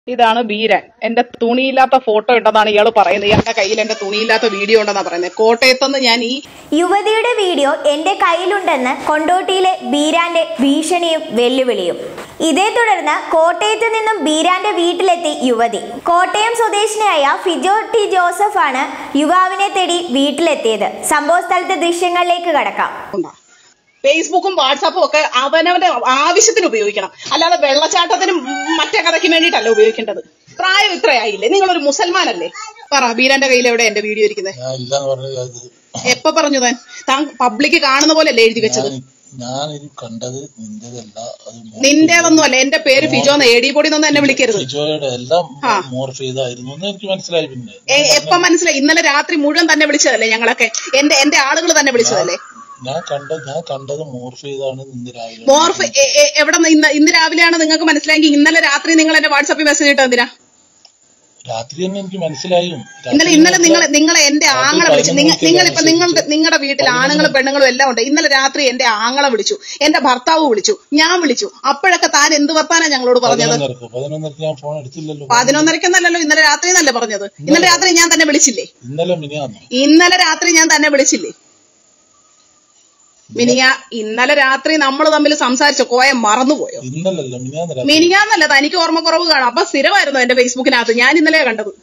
ഇതാണ് ബീരൻ എന്റെ തുണിയില്ലാത്ത ഫോട്ടോ ഉണ്ടെന്നാണ് ഇയാൾ പറയുന്നത് ഇയാളുടെ കയ്യിൽ എന്റെ തുണിയില്ലാത്ത വീഡിയോ ഉണ്ടെന്നാണ് പറയുന്നത് കോട്ടയത്തുനിന്ന് ഞാൻ ഈ യുവതിയുടെ വീഡിയോ എന്റെ കയ്യിലുണ്ടെന്ന് കൊണ്ടോട്ടിയിലെ ബീരാന്റെ ഭീഷണിയും വെല്ലുവിളിയും ഇതേ തുടർന്ന് കോട്ടയത്ത് നിന്നും ബീരാന്റെ വീട്ടിലെത്തി യുവതി കോട്ടയം സ്വദേശിനിയായ ഫിജോ ടി ജോസഫാണ് യുവാവിനെ തേടി വീട്ടിലെത്തിയത് സംഭവ സ്ഥലത്തെ ദൃശ്യങ്ങളിലേക്ക് കടക്കാം ഉണ്ടാ ഫേസ്ബുക്കും വാട്സാപ്പും ഒക്കെ അവനവന്റെ ആവശ്യത്തിന് ഉപയോഗിക്കണം അല്ലാതെ വെള്ളച്ചാട്ടത്തിനും മറ്റേ കഥയ്ക്ക് വേണ്ടിയിട്ടല്ല ഉപയോഗിക്കേണ്ടത് പ്രായം ഇത്രയായില്ലേ നിങ്ങളൊരു മുസൽമാനല്ലേ പറ ബീരാന്റെ കയ്യിൽ എവിടെ എന്റെ വീഡിയോ ഇരിക്കുന്നത് ഞാൻ ഇല്ലാന്ന് പറഞ്ഞത് അത് എപ്പോ പറഞ്ഞു താൻ താൻ പബ്ലിക് കാണുന്ന പോലെ അല്ലേ എഴുതി വെച്ചത് ഞാൻ ഞാനിത് കണ്ടത് നിന്റേതല്ല അത് മോ- നിന്റേതൊന്നും അല്ല എന്റെ പേര് ഫിജോ എന്ന് എ ഡി പൊടി എന്നൊന്നും എന്നെ വിളിക്കരുത് ഫിജോയുടെ എല്ലാം ആ. മോർഫ് ചെയ്തായിരുന്നു എന്ന് എനിക്ക് മനസ്സിലായി പിന്നെ എ- എപ്പോ മനസ്സിലായി ഇന്നലെ രാത്രി മുഴുവൻ തന്നെ വിളിച്ചതല്ലേ ഞങ്ങളൊക്കെ എന്റെ എന്റെ ആളുകൾ തന്നെ വിളിച്ചതല്ലേ ഞാൻ കണ്ട ഞാൻ കണ്ടത് മോർഫ് ചെയ്താണ് ഇന്ന് രാവിലെ മോർഫ് എ- എ- എവിടെ നിന്ന് ഇന്ന് ഇന്ന് രാവിലെയാണ് നിങ്ങൾക്ക് മനസ്സിലായെങ്കിൽ ഇന്നലെ രാത്രി നിങ്ങൾ എന്റെ വാട്സാപ്പിൽ മെസ്സേജ് ഇട്ടത് എന്തിനാ രാത്രി തന്നെ എനിക്ക് മനസ്സിലായി ഇന്നലെ ഇന്നലെ നിങ്ങൾ നിങ്ങളെ എന്റെ ആങ്ങളെ വിളിച്ചു നിങ്ങൾ നിങ്ങളിപ്പോ നിങ്ങളുടെ നിങ്ങളുടെ വീട്ടിൽ ആണുങ്ങളും പെണ്ണുങ്ങളും എല്ലാം ഉണ്ട് ഇന്നലെ രാത്രി എന്റെ ആങ്ങളെ വിളിച്ചു എന്റെ ഭർത്താവ് വിളിച്ചു ഞാൻ വിളിച്ചു അപ്പോഴൊക്കെ താൻ എന്ത് വർത്താനാ ഞങ്ങളോട് പറഞ്ഞത് പതിനൊന്നരക്ക് പതിനൊന്നരക്ക് ഞാൻ ഫോൺ എടുത്തില്ലല്ലോ പതിനൊന്നരക്കൊന്നല്ലല്ലോ ഇന്നലെ രാത്രി എന്നല്ലേ പറഞ്ഞത് ഇന്നലെ രാത്രി ഞാൻ തന്നെ വിളിച്ചില്ലേ ഇന്നലെ മിനിയാന്നു ഇന്നലെ രാത്രി ഞാൻ തന്നെ വിളിച്ചില്ലേ മിനിങ്ങ ഇന്നലെ രാത്രി നമ്മൾ തമ്മിൽ സംസാരിച്ചു കോയ മറന്നുപോയോ ഇന്നലല്ല മിനിയാന്ന് രാത്രി മിനിങ്ങാന്നല്ല തനിക്ക് ഓർമ്മക്കുറവ് കാണാം അപ്പൊ സ്ഥിരമായിരുന്നു എന്റെ ഫേസ്ബുക്കിനകത്ത് ഞാൻ ഇന്നലെ കണ്ടത്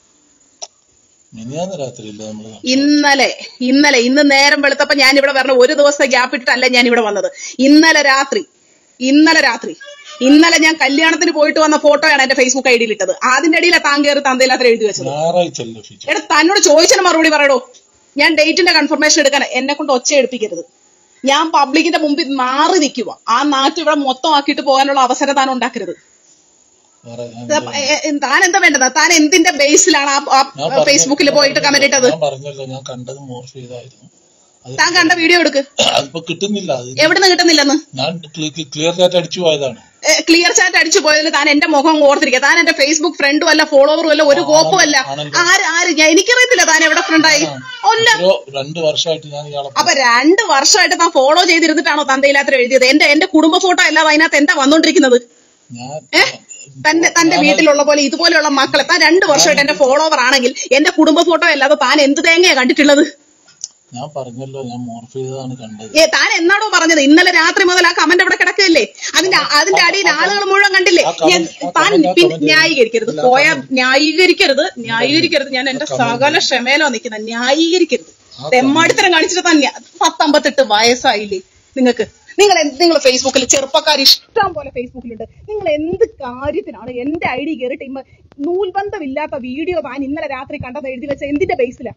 മിനിയാന്ന് രാത്രിയില്ല നമ്മള് ഇന്നലെ ഇന്നലെ ഇന്ന് നേരം വെളുത്തപ്പോ ഞാൻ ഇവിടെ പറഞ്ഞ ഒരു ദിവസത്തെ ഗ്യാപ്പ് ഇട്ടിട്ടല്ല ഞാൻ ഇവിടെ വന്നത് ഇന്നലെ രാത്രി ഇന്നലെ രാത്രി ഇന്നലെ ഞാൻ കല്യാണത്തിന് പോയിട്ട് വന്ന ഫോട്ടോയാണ് എന്റെ ഫേസ്ബുക്ക് ഐഡിയിൽ ഇട്ടത് അതിന്റെ അടിയിലെ താൻ കയറി തന്തയില്ലാത്ത എഴുതി വെച്ചത് ഞായറാഴ്ച അല്ലേ ഫിജോ എടാ തന്നോട് ചോദിച്ചതിന് മറുപടി പറയടോ ഞാൻ ഡേറ്റിന്റെ കൺഫർമേഷൻ എടുക്കാൻ എന്നെ കൊണ്ട് ഒച്ച എടുപ്പിക്കരുത് ഞാൻ പബ്ലിക്കിന്റെ മുമ്പിൽ മാറി നിൽക്കുക ആ നാട്ടിൽ ഇവിടെ മൊത്തം ആക്കിയിട്ട് പോകാനുള്ള അവസരം താൻ ഉണ്ടാക്കരുത് വേറെ ഞാൻ ഇത് എ- എ- താൻ എന്താ വേണ്ടത് താൻ എന്തിന്റെ ബേസിലാണ് ആ- ഞാൻ ആ പറഞ്ഞ- ഫേസ്ബുക്കിൽ പോയിട്ട് കമന്റ് ഇട്ടത് ഞാൻ പറഞ്ഞല്ലോ ഞാൻ കണ്ടത് മോർഫ് ചെയ്തായിരുന്നു അത് താൻ കണ്ട വീഡിയോ എടുക്ക് അതിപ്പോ കിട്ടുന്നില്ല അത് എവിടുന്ന് കിട്ടുന്നില്ലെന്ന് ഞാൻ ക്ലിയർ ആയിട്ട് അടിച്ചു പോയതാണ് ക്ലിയർ ചാറ്റ് അടിച്ചു പോയതിൽ താൻ എന്റെ മുഖം ഓർത്തിരിക്കുക താൻ എന്റെ ഫേസ്ബുക്ക് ഫ്രണ്ടും അല്ല ഫോളോവറും അല്ല ഒരു കോപ്പും അല്ല ആണല്ലോ. ആര് ആര് ഞാൻ എനിക്കറിയത്തില്ല താൻ എവിടെ ഫ്രണ്ടായി അല്ല ഒരു രണ്ട് വർഷമായിട്ട് ഞാൻ ഇയാളെ അപ്പൊ രണ്ട് വർഷമായിട്ട് താൻ ഫോളോ ചെയ്തിരുന്നിട്ടാണോ തന്തയില്ലാത്ത എഴുതിയത് എന്റെ എന്റെ കുടുംബ ഫോട്ടോ അല്ലാതെ അതിനകത്ത് എന്താ വന്നോണ്ടിരിക്കുന്നത് ഞാൻ ഏ തന്റെ തന്റെ വീട്ടിലുള്ള പോലെ ഇതുപോലെയുള്ള മക്കളെ താൻ രണ്ട് വർഷമായിട്ട് എന്റെ ഫോളോവർ ആണെങ്കിൽ എന്റെ കുടുംബ ഫോട്ടോ അല്ലാതെ താൻ എന്ത് തേങ്ങയാ കണ്ടിട്ടുള്ളത് ഞാൻ പറഞ്ഞല്ലോ ഞാൻ മോർഫ് ചെയ്തതാണ് കണ്ടത് ഏ താൻ എന്നാണോ പറഞ്ഞത് ഇന്നലെ രാത്രി മുതൽ ആ കമന്റ് അവിടെ കിടക്കുകയല്ലേ അതിന്റെ അതിന്റെ അടിയിൽ ആളുകൾ മുഴുവൻ കണ്ടില്ലേ ആ comment- ഞാൻ ആ താൻ comment- ആ പിന്നെ comment ന്യായീകരിക്കരുത് ഇല്ല, പോയ comment- ന്യായീകരിക്കരുത് ന്യായീകരിക്കരുത് ഞാൻ എന്റെ സകല ക്ഷമയിലോ നിൽക്കുന്നത് ന്യായീകരിക്കരുത് ആ തെമ്മാടിത്തരം കാണിച്ചിട്ട് താൻ ന്യാ- പത്തമ്പത്തെട്ട് വയസ്സായില്ലേ നിങ്ങൾക്ക് നിങ്ങൾ നിങ്ങൾ ഫേസ്ബുക്കിൽ ചെറുപ്പക്കാർ ഇഷ്ടം പോലെ ഫേസ്ബുക്കിലുണ്ട് നിങ്ങൾ എന്ത് കാര്യത്തിനാണ് എന്റെ ഐ ഡി കയറിയിട്ട് ഇമ്മ നൂൽബന്ധമില്ലാത്ത വീഡിയോ താൻ ഇന്നലെ രാത്രി കണ്ടത് എഴുതി വെച്ച എന്തിന്റെ ബേസിലാ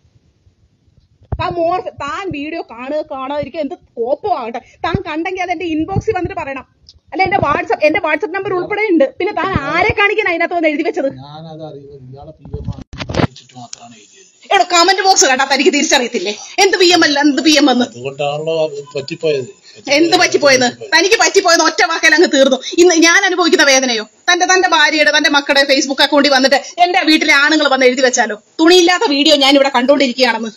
താൻ മോർ താൻ വീഡിയോ കാണുക കാണാതിരിക്കുക എന്ത് കോപ്പോ ആകട്ടെ താൻ കണ്ടെങ്കിൽ അത് എന്റെ ഇൻബോക്സിൽ വന്നിട്ട് പറയണം അല്ല എന്റെ വാട്സപ്പ് എന്റെ വാട്സപ്പ് നമ്പർ ഉൾപ്പെടെ ഉണ്ട് പിന്നെ താൻ ആരെ കാണിക്കാൻ അതിനകത്ത് വന്ന് എഴുതി വെച്ചത് ഞാനത് അറിയുന്നത് ഇയാളെ പി എം വിളിച്ചിട്ട് മാത്രമാണ് എഴുതിയത് എടോ കമന്റ് ബോക്സ് കണ്ടാ തനിക്ക് തിരിച്ചറിയത്തില്ലേ എന്ത് പി എം അല്ല എന്ത് പി എം എന്ന് അതുകൊണ്ടാണല്ലോ അത് പറ്റിപ്പോയത് എന്ത് പറ്റിപ്പോയെന്ന് തനിക്ക് പറ്റിപ്പോയെന്ന് ഒറ്റ വാക്കൽ അങ്ങ് തീർന്നു ഇന്ന് ഞാൻ അനുഭവിക്കുന്ന വേദനയോ തന്റെ തന്റെ ഭാര്യയുടെ തന്റെ മക്കളുടെ ഫേസ്ബുക്ക് അക്കൗണ്ടിൽ വന്നിട്ട് എന്റെ വീട്ടിലെ ആണുങ്ങൾ വന്ന് എഴുതി വെച്ചാലോ തുണിയില്ലാത്ത വീഡിയോ ഞാൻ ഇവിടെ കണ്ടോണ്ടിരിക്കുകയാണെന്ന്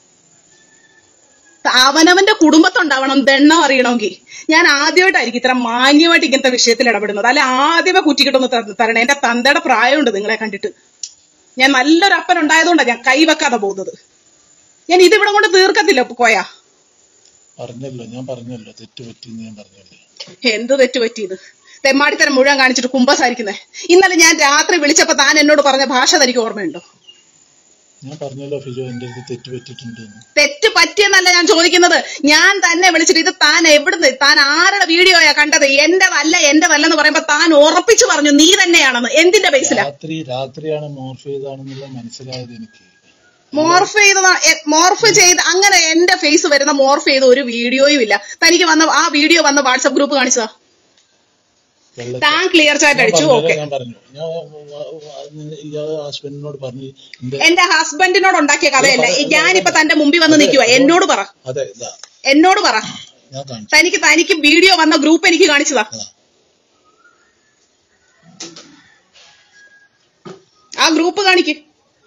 അവനവന്റെ കുടുംബത്തുണ്ടാവണം ദണ്ണം അറിയണമെങ്കിൽ ഞാൻ ആദ്യമായിട്ടായിരിക്കും ഇത്ര മാന്യമായിട്ട് ഇങ്ങനത്തെ വിഷയത്തിൽ ഇടപെടുന്നത് അല്ലെ ആദ്യമേ കുറ്റിക്കിട്ടൊന്ന് ത- തരണേ എന്റെ തന്തയുടെ പ്രായമുണ്ട് നിങ്ങളെ കണ്ടിട്ട് ഞാൻ നല്ലൊരു അപ്പൻ ഉണ്ടായതുകൊണ്ടാണ് ഞാൻ കൈവെക്കാതെ പോകുന്നത് ഞാൻ ഇതിവിടെ കൊണ്ട് തീർക്കത്തില്ല കോയ പറഞ്ഞല്ലോ ഞാൻ പറഞ്ഞല്ലോ തെറ്റ് പറ്റിയെന്ന് ഞാൻ പറഞ്ഞല്ലോ എന്ത് തെറ്റ് പറ്റിയത് തെമ്മാടിത്തരം മുഴുവൻ കാണിച്ചിട്ട് കുമ്പസാരിക്കുന്നേ ഇന്നലെ ഞാൻ രാത്രി വിളിച്ചപ്പോ താൻ എന്നോട് പറഞ്ഞ ഭാഷ തനിക്ക് ഓർമ്മയുണ്ടോ ഞാൻ പറഞ്ഞല്ലോ ഫിജോ എന്റെ അടുത്ത് തെറ്റ് പറ്റിയിട്ടുണ്ട് എന്ന്. തെറ്റ് പറ്റിയെന്നല്ല ഞാൻ ചോദിക്കുന്നത് ഞാൻ തന്നെ വിളിച്ചിട്ട് ഇത് താൻ എവിടുന്ന് താൻ ആരുടെ വീഡിയോയാ കണ്ടത് എന്റെതല്ല എന്റെതല്ലെന്ന് പറയുമ്പോ താൻ ഉറപ്പിച്ചു പറഞ്ഞു നീ തന്നെയാണെന്ന് എന്തിന്റെ ബേസിലാ രാത്രി രാത്രിയാണ് മോർഫ് ചെയ്താണെന്നുള്ള മനസ്സിലായത് എനിക്ക് മോർഫ് ചെയ്ത മോർഫ് ചെയ്ത് അങ്ങനെ എന്റെ ഫേസ് വരുന്ന മോർഫ് ചെയ്ത ഒരു വീഡിയോയും ഇല്ല തനിക്ക് വന്ന ആ വീഡിയോ വന്ന വാട്സപ്പ് ഗ്രൂപ്പ് കാണിച്ചതാ വെള്ള താൻ ക്ലിയർ ചാറ്റ് ഞാൻ അടിച്ചു പറഞ്ഞല്ലോ, ഓക്കെ ഞാൻ പറഞ്ഞു ഞാൻ ഇയാള് ഹസ്ബൻഡിനോട് പറഞ്ഞു എന്റെ എന്റെ ഹസ്ബൻഡിനോട് ഉണ്ടാക്കിയ കഥയല്ല ഞാനിപ്പോ തന്റെ മുമ്പിൽ വന്ന് നിൽക്കുക എന്നോട് പറ അതെ ഇതാ എന്നോട് പറ ഞാൻ കാണിച്ചു തനിക്ക് തനിക്ക് വീഡിയോ വന്ന ഗ്രൂപ്പ് എനിക്ക് കാണിച്ചതാ അതാ. ആ ഗ്രൂപ്പ് കാണിക്ക്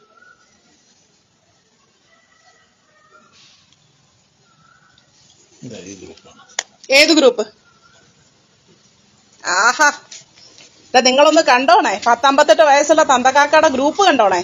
ഇതാ ഈ ഗ്രൂപ്പാണ് ഏത് ഗ്രൂപ്പ് ആഹാ ദാ നിങ്ങളൊന്ന് കണ്ടോണേ പത്തമ്പത്തെട്ട് വയസ്സുള്ള തന്തക്കാക്കയുടെ ഗ്രൂപ്പ് കണ്ടോണേ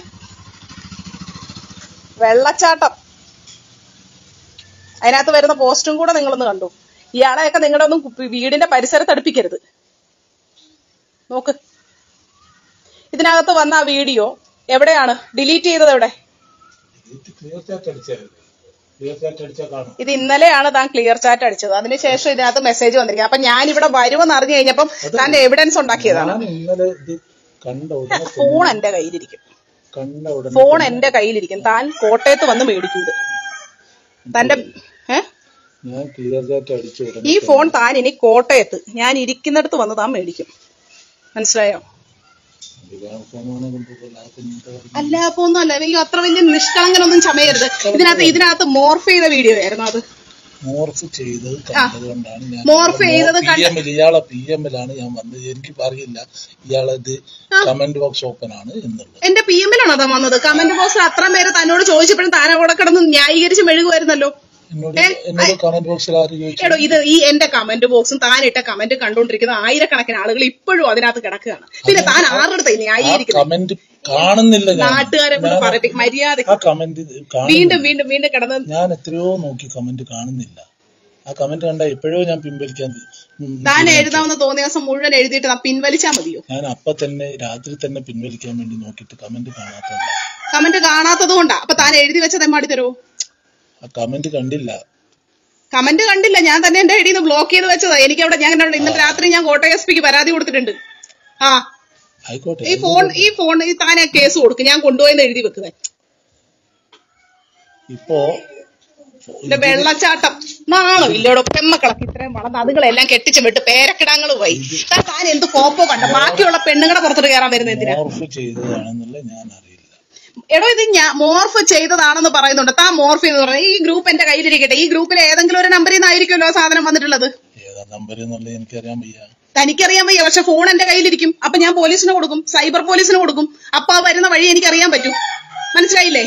വെള്ളച്ചാട്ടം അതിനകത്ത് വരുന്ന പോസ്റ്റും കൂടെ നിങ്ങളൊന്ന് കണ്ടു ഇയാളെയൊക്കെ നിങ്ങളുടെ ഒന്നും കുപ്പി- വീടിന്റെ പരിസരത്ത് അടുപ്പിക്കരുത് നോക്ക് ഇതിനകത്ത് വന്ന ആ വീഡിയോ എവിടെയാണ് ഡിലീറ്റ് ചെയ്തത് എവിടെ ഇത് ക്ലിയർ ചാറ്റ് അടിച്ചാൽ ക്ലിയർ ചാറ്റ് അടിച്ചാൽ കാണും ഇത് ഇന്നലെയാണ് താൻ ക്ലിയർ ചാറ്റ് അടിച്ചത് അതിനുശേഷം ഇതിനകത്ത് മെസ്സേജ് വന്നിരിക്കുന്നത് അപ്പൊ ഞാൻ ഇവിടെ വരുമെന്ന് അറിഞ്ഞു കഴിഞ്ഞപ്പം താൻ എവിഡൻസ് ഉണ്ടാക്കിയതാണ് ഞാൻ ഇന്നലെ ഇത് കണ്ട ഉടനെ ഫോൺ എന്റെ കയ്യിലിരിക്കും കണ്ട ഉടനെ ഫോൺ എന്റെ കയ്യിലിരിക്കും താൻ കോട്ടയത്ത് വന്ന് മേടിക്കും ഇത് തന്റെ ഏ ഞാൻ ക്ലിയർ ചാറ്റ് അടിച്ച ഉടനെ ഈ ഫോൺ താൻ ഇനി കോട്ടയത്ത് ഞാൻ ഇരിക്കുന്നിടത്ത് വന്ന് താൻ മേടിക്കും മനസ്സിലായോ ഫോണാണ് കൊണ്ടുപോകുന്നത് അതൊക്കെ ഇങ്ങനത്തെ കാര്യം. അല്ല അപ്പൊ ഒന്നും അല്ല എനിക്ക് അത്ര വലിയ നിഷ്കളങ്കനൊന്നും ചമയരുത് ഇതിനകത്ത് ഇതിനകത്ത് മോർഫ് ചെയ്ത വീഡിയോ ആയിരുന്നു അത് മോർഫ് ചെയ്തത് കണ്ടത് കൊണ്ടാണ് ഞാൻ മോർഫ് ചെയ്തത് പി എമ്മിൽ ഇയാളെ പി എമ്മിലാണ് ഞാൻ വന്നത് എനിക്ക് അറിയില്ല ഇയാളത് കമന്റ് ബോക്സ് ഓപ്പൺ ആണ് എന്നുള്ളത് എന്റെ പി എമ്മിലാണോ താൻ വന്നത് കമന്റ് ബോക്സിൽ അത്ര പേര് തന്നോട് ചോദിച്ചപ്പോഴും താൻ അവിടെ കിടന്ന് ന്യായീകരിച്ച് മെഴുകുമായിരുന്നല്ലോ എന്നോട് എന്നോട് കമന്റ് ബോക്സിൽ ആര് ചോദിച്ചു എടോ ഇത് ഈ എന്റെ കമന്റ് ബോക്സും താൻ ഇട്ട കമന്റ് കണ്ടുകൊണ്ടിരിക്കുന്ന ആയിരക്കണക്കിന് ആളുകൾ ഇപ്പോഴും അതിനകത്ത് കിടക്കുകയാണ് പിന്നെ താൻ ആരുടെ അടുത്ത് ആ ന്യായീകരിക്കുന്നത് കമന്റ് കാണുന്നില്ല ഞാൻ നാട്ടുകാരെ കൊണ്ട് പറയട്ടെ മര്യാദ ആ കമന്റ് വീണ്ടും വീണ്ടും വീണ്ടും കിടന്ന് ഞാൻ എത്രയോ നോക്കി കമന്റ് കാണുന്നില്ല ആ കമന്റ് കണ്ട എപ്പോഴോ ഞാൻ പിൻവലിക്കാൻ ഉം, താൻ എഴുതാമെന്ന് തോന്നിയ ദിവസം മുഴുവൻ എഴുതിയിട്ട് താൻ പിൻവലിച്ചാ മതിയോ ഞാൻ അപ്പൊ തന്നെ രാത്രി തന്നെ പിൻവലിക്കാൻ വേണ്ടി നോക്കിയിട്ട് കമന്റ് കാണാത്തല്ല കമന്റ് കാണാത്തത് കൊണ്ടാ അപ്പൊ താൻ എഴുതി വെച്ചത് എമ്മാടി തരുമോ ആ കമന്റ് കണ്ടില്ല കമന്റ് കണ്ടില്ല ഞാൻ തന്നെ എന്റെ ഐഡിയിൽ നിന്ന് ബ്ലോക്ക് ചെയ്ത് വെച്ചതാ എനിക്ക് അവിടെ ഞാൻ അവിടെ ഇന്നലെ രാത്രി ഞാൻ കോട്ടയം എസ് പിക്ക് പരാതി കൊടുത്തിട്ടുണ്ട് ആ ആയിക്കോട്ടെ ഈ ഫോൺ ഈ ഫോൺ ഈ താൻ കേസ് കൊടുക്കും ഞാൻ കൊണ്ടുപോയെന്ന് എഴുതി വെക്കുക ഇപ്പോ എന്റെ വെള്ളച്ചാട്ടം നാണോ ഇല്ലടോ പെമ്മക്കളൊക്കെ ഇത്രയും വളർന്ന് അതുങ്ങളെല്ലാം കെട്ടിച്ച് വിട്ട് പേരക്കിടാങ്ങൾ പോയി താൻ താൻ എന്ത് കോപ്പോ കണ്ട ബാക്കിയുള്ള പെണ്ണുങ്ങളുടെ പുറത്തോട്ട് കയറാൻ വരുന്ന എന്തിനാ മോർഫ് ചെയ്തതാണെന്നുള്ള ഞാൻ അറിയില്ല എടോ ഇത് ഞാൻ മോർഫ് ചെയ്തതാണെന്ന് പറയുന്നുണ്ട് താൻ മോർഫ് എന്ന് പറഞ്ഞാൽ ഈ ഗ്രൂപ്പ് എന്റെ കയ്യിലിരിക്കട്ടെ ഈ ഗ്രൂപ്പിൽ ഏതെങ്കിലും ഒരു നമ്പറിൽ നിന്നായിരിക്കുമല്ലോ ആ സാധനം വന്നിട്ടുള്ളത് ഏതാ നമ്പർ എന്നുള്ളത് എനിക്കറിയാൻ വയ്യ തനിക്കറിയാൻ വയ്യ പക്ഷെ ഫോൺ എന്റെ കയ്യിലിരിക്കും അപ്പൊ ഞാൻ പോലീസിന് കൊടുക്കും സൈബർ പോലീസിന് കൊടുക്കും അപ്പൊ ആ വരുന്ന വഴി എനിക്ക് അറിയാൻ പറ്റും മനസ്സിലായില്ലേ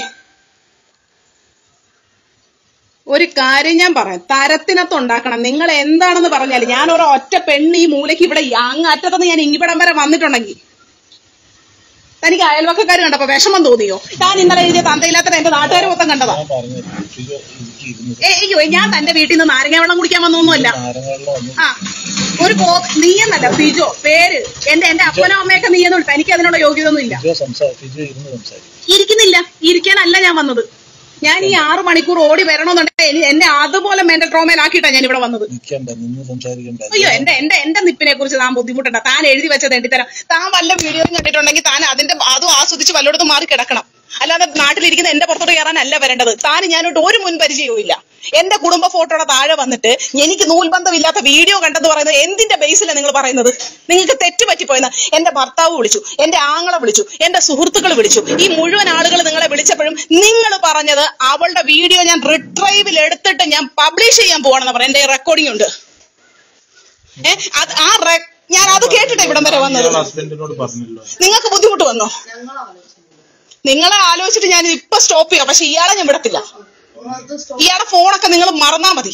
ഒരു കാര്യം ഞാൻ പറയാം തരത്തിനകത്ത് ഉണ്ടാക്കണം നിങ്ങൾ എന്താണെന്ന് പറഞ്ഞാൽ ഞാൻ ഒരു ഒറ്റ പെണ്ണ് ഈ മൂലയ്ക്ക് ഇവിടെ ഈ അങ്ങറ്റത്തുനിന്ന് ഞാൻ ഇങ്ങിവിടം വരെ വന്നിട്ടുണ്ടെങ്കിൽ തനിക്ക് അയൽവക്കക്കാർ കണ്ടപ്പോ വിഷമം തോന്നിയോ ഞാൻ ഇന്നലെ എഴുതിയ തന്തയില്ലാത്ത എന്റെ നാട്ടുകാർ മൊത്തം കണ്ടതാ ഞാൻ പറഞ്ഞത് ഫിജോ എനിക്ക് ഇരുന്നത് ഏ അയ്യോ ഞാൻ തന്റെ വീട്ടിൽ നിന്ന് നാരങ്ങ വെള്ളം കുടിക്കാൻ വന്നൊന്നുമല്ല നാരങ്ങളിലോ ഒന്നും ആ ഒരു കോ നീയെന്നല്ല ഫിജോ പേര് എന്റെ എന്റെ അപ്പനോ അമ്മയൊക്കെ നീയെന്ന് വിളിച്ചു എനിക്ക് അതിനുള്ള യോഗ്യത ഒന്നും ഇല്ല ഫിജോ സംസാ ഫിജോ ഇരുന്ന് സംസാരിക്കും ഇരിക്കുന്നില്ല ഇരിക്കാനല്ല ഞാൻ വന്നത് ഞാൻ ഈ ആറ് മണിക്കൂർ ഓടി വരണമെന്നുണ്ടെങ്കിൽ എനി- എന്നെ അതുപോലെ മെന്റൽ ട്രോമയിലാക്കിയിട്ടാ ഞാൻ ഇവിടെ വന്നത് നിൽക്കണ്ട നിന്ന് സംസാരിക്കണ്ട അയ്യോ എന്റെ എന്റെ എന്റെ നിപ്പിനെ കുറിച്ച് താൻ ബുദ്ധിമുട്ടണ്ട താൻ എഴുതി വെച്ചത് എണ്ണിത്തരാം താൻ വല്ല വീഡിയോയും കണ്ടിട്ടുണ്ടെങ്കിൽ താൻ അതിന്റെ അതും ആസ്വദിച്ച് വല്ലയിടത്തും മാറി കിടക്കണം അല്ലാതെ നാട്ടിലിരിക്കുന്ന എന്റെ പുറത്തോട്ട് കയറാനല്ല വരേണ്ടത് താൻ ഞാനോട്ട് ഒരു മുൻപരിചയവും ഇല്ല എന്റെ കുടുംബ ഫോട്ടോയുടെ താഴെ വന്നിട്ട് എനിക്ക് നൂൽബന്ധമില്ലാത്ത വീഡിയോ കണ്ടെന്ന് പറയുന്നത് എന്തിന്റെ ബേസിലാണ് നിങ്ങൾ പറയുന്നത് നിങ്ങൾക്ക് തെറ്റ് പറ്റിപ്പോയെന്ന് എന്റെ ഭർത്താവ് വിളിച്ചു എന്റെ ആങ്ങളെ വിളിച്ചു എന്റെ സുഹൃത്തുക്കൾ വിളിച്ചു ഈ മുഴുവൻ ആളുകൾ നിങ്ങളെ വിളിച്ചപ്പോഴും നിങ്ങൾ പറഞ്ഞത് അവളുടെ വീഡിയോ ഞാൻ റിട്രൈവിൽ എടുത്തിട്ട് ഞാൻ പബ്ലിഷ് ചെയ്യാൻ പോവാണെന്ന് പറയാം എന്റെ റെക്കോർഡിംഗ് ഉണ്ട് ഏ, അത് ആ റെ- ഞാൻ അത് കേട്ടിട്ട് ഇവിടം വരെ വന്നത് ഹസ്ബൻഡിനോട് പറഞ്ഞല്ലോ നിങ്ങൾക്ക് ബുദ്ധിമുട്ട് വന്നോ നിങ്ങളെ ആലോചിച്ചിട്ട് ഞാൻ ഇപ്പൊ സ്റ്റോപ്പ് ചെയ്യാം പക്ഷെ ഇയാളെ ഞാൻ വിടത്തില്ല ഇയാളെ ഫോണൊക്കെ നിങ്ങൾ മറന്നാ മതി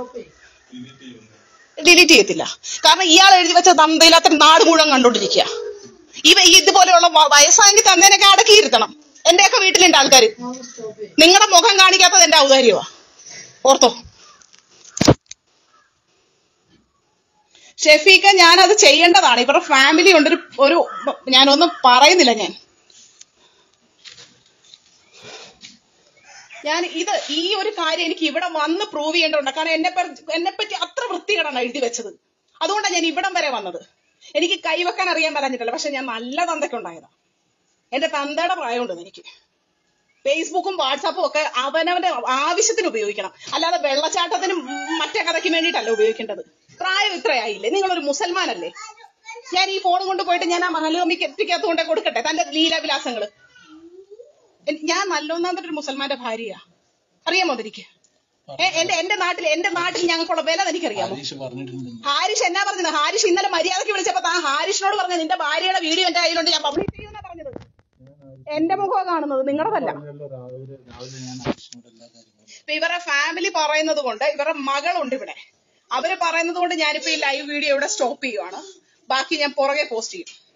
ഡിലീറ്റ് ചെയ്യത്തില്ല കാരണം ഇയാൾ എഴുതി വെച്ച തന്തയില്ലാത്ത നാട് മുഴുവൻ കണ്ടോണ്ടിരിക്കുക ഇവ ഈ ഇതുപോലെയുള്ള വ- വയസ്സായെങ്കിൽ തന്നേനൊക്കെ അടക്കിയിരുത്തണം എന്റെയൊക്കെ വീട്ടിലുണ്ട് ആൾക്കാര് നിങ്ങളുടെ മുഖം കാണിക്കാത്തത് എന്റെ ഔദാര്യമാ ഓർത്തോ ഷെഫീക്ക ഞാനത് ചെയ്യേണ്ടതാണ് ഇവരുടെ ഫാമിലി ഉണ്ട് ഒരു ഒരു ഞാനൊന്നും പറയുന്നില്ല ഞാൻ ഞാൻ ഇത് ഈ ഒരു കാര്യം എനിക്ക് ഇവിടെ വന്ന് പ്രൂവ് ചെയ്യേണ്ടതുണ്ട് കാരണം എന്നെ പറ്റി എന്നെ പറ്റി അത്ര വൃത്തികേടാണ് എഴുതി വെച്ചത് അതുകൊണ്ടാണ് ഞാൻ ഇവിടം വരെ വന്നത് എനിക്ക് കൈവെക്കാൻ അറിയാൻ പറഞ്ഞിട്ടില്ല പക്ഷെ ഞാൻ നല്ല തന്തയ്ക്കുണ്ടായതാ എന്റെ തന്തയുടെ പ്രായമുണ്ട് എനിക്ക് ഫേസ്ബുക്കും വാട്സാപ്പും ഒക്കെ അവനവന്റെ ആവശ്യത്തിന് ഉപയോഗിക്കണം അല്ലാതെ വെള്ളച്ചാട്ടത്തിനും മറ്റേ കഥയ്ക്കും വേണ്ടിയിട്ടല്ല ഉപയോഗിക്കേണ്ടത് പ്രായം ഇത്രയായില്ലേ നിങ്ങളൊരു മുസൽമാനല്ലേ ഞാൻ ഈ ഫോൺ കൊണ്ട് പോയിട്ട് ഞാൻ ആ മഹലോമിക്ക് എത്തിക്കകത്ത് കൊണ്ടേ കൊടുക്കട്ടെ തന്റെ ലീലാവിലാസങ്ങള് എൻ- ഞാൻ നല്ലൊന്നാമത്തെ ഒരു മുസൽമാന്റെ ഭാര്യയാ അറിയാമോ അതെനിക്ക് ഏ, എന്റെ എന്റെ നാട്ടിൽ എന്റെ നാട്ടിൽ ഞങ്ങൾക്കുള്ള വില എനിക്കറിയാമോ ഹരീഷ് പറഞ്ഞിട്ടുണ്ട് ഹാരിഷ് എന്നാ പറഞ്ഞത് ഹാരിഷ് ഇന്നലെ മര്യാദയ്ക്ക് വിളിച്ചപ്പോ താൻ ഹാരിഷിനോട് പറഞ്ഞ നിന്റെ ഭാര്യയുടെ വീഡിയോ എന്റെ കയ്യിലുണ്ട് ഞാൻ പബ്ലിഷ് ചെയ്യുന്ന പറഞ്ഞത് എന്റെ മുഖം കാണുന്നത് നിങ്ങളതല്ല പറഞ്ഞല്ലോ രാവിലെ രാവിലെ ഞാൻ ഹരീഷിനോട് എല്ലാ കാര്യങ്ങളും ഇപ്പൊ ഇവരുടെ ഫാമിലി പറയുന്നത് കൊണ്ട് ഇവരുടെ മകളുണ്ട് ഇവിടെ അവര് പറയുന്നത് കൊണ്ട് ഞാനിപ്പോ ഈ ലൈവ് വീഡിയോ ഇവിടെ സ്റ്റോപ്പ് ചെയ്യുവാണ് ബാക്കി ഞാൻ പുറകെ പോസ്റ്റ് ചെയ്യും